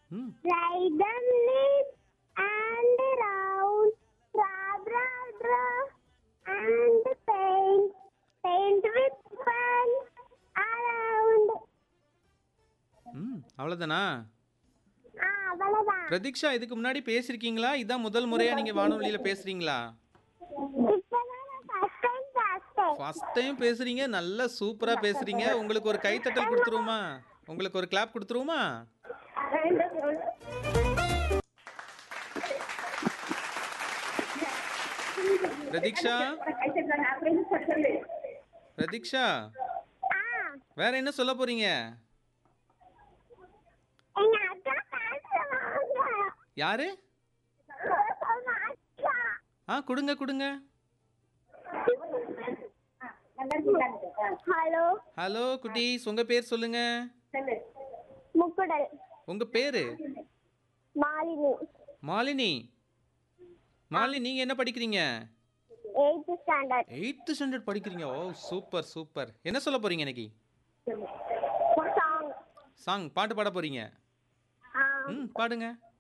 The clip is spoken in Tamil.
ம் Ride them leap and round, rub, rub, rub, and paint, paint with fun around. ம் அவ்வளோதானா ஆ அவ்வளவுதான் பிரதீக்ஷா இதுக்கு முன்னாடி பேசியிருக்கீங்களா இதான் முதல் முறையாக நீங்கள் வானொலியில் பேசுகிறீங்களா இப்பதான் நான் first time பார்த்தேன். ஃபர்ஸ்ட் டைம் பேசுகிறீங்க நல்லா சூப்பராக பேசுகிறீங்க உங்களுக்கு ஒரு கைத்தட்டல் கொடுத்துருவோமா உங்களுக்கு ஒரு கிளாப் கொடுத்துருவோமா பிரதீக்ஷா பிரதீக்ஷா ஆ, வேற என்ன சொல்ல போறீங்க எங்க அக்கா பேசுற வாங்க. யாரு உங்க அக்கா. ஆ கொடுங்க கொடுங்க ஹலோ ஹலோ குட்டீஸ் உங்க பேர் சொல்லுங்க முக்குடல் உங்க பேரு மாலினி மாலினி மாலினி நீங்க என்ன படிக்கிறீங்க எயித்து ஸ்டாண்டர்ட் எயித்து ஸ்டாண்டர்ட் படிக்கிறீங்க ஓ சூப்பர் சூப்பர் என்ன சொல்ல போறீங்க இன்னைக்கு சாங் சாங் பாட்டு பாட போறீங்க ஆ ம் பாடுங்க